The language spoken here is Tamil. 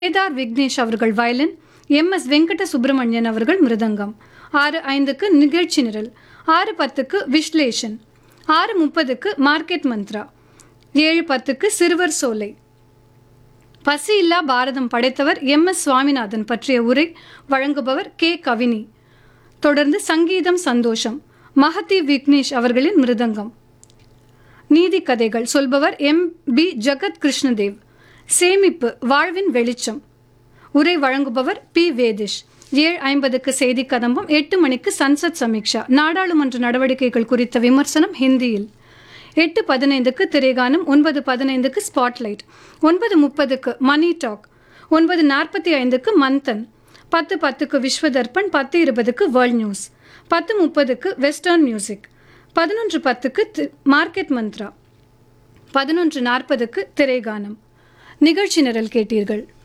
கேதார் விக்னேஷ் அவர்கள் violin M S Venkata Subramanian அவர்கள் மிருதங்கம் ஆறு ஐந்துக்கு நிகழ்ச்சி நிரல் ஆறு பத்துக்கு விஸ்லேஷன் ஆறு முப்பதுக்கு மார்க்கெட் மந்த்ரா ஏழு பத்துக்கு சிறுவர் சோலை பசியில்லா பாரதம் படைத்தவர் எம் எஸ் சுவாமிநாதன் பற்றிய உரை வழங்குபவர் கே கவினி தொடர்ந்து சங்கீதம் சந்தோஷம் மகதி விக்னேஷ் அவர்களின் மிருதங்கம் நீதி கதைகள் சொல்பவர் எம் பி ஜகத் கிருஷ்ணதேவ் சேமிப்பு வாழ்வின் வெளிச்சம் உரை வழங்குபவர் பி வேதிஷ் ஏழு ஐம்பதுக்கு செய்தி கதம்பம் எட்டு மணிக்கு சன்சத் சமீக்ஷா நாடாளுமன்ற நடவடிக்கைகள் குறித்த விமர்சனம் ஹிந்தியில் எட்டு பதினைந்துக்கு திரைகானம் ஒன்பது பதினைந்துக்கு ஸ்பாட்லைட் ஒன்பது முப்பதுக்கு மணி டாக் ஒன்பது நாற்பத்தி ஐந்துக்கு மந்தன் பத்து பத்துக்கு விஸ்வதர்ப்பன் பத்து இருபதுக்கு வேர்ல்ட் நியூஸ் பத்து முப்பதுக்கு வெஸ்டர்ன் மியூசிக் பதினொன்று பத்துக்கு தி- மார்க்கெட் மந்த்ரா பதினொன்று நாற்பதுக்கு திரைகானம் நிகழ்ச்சி நிரல் கேட்டீர்கள்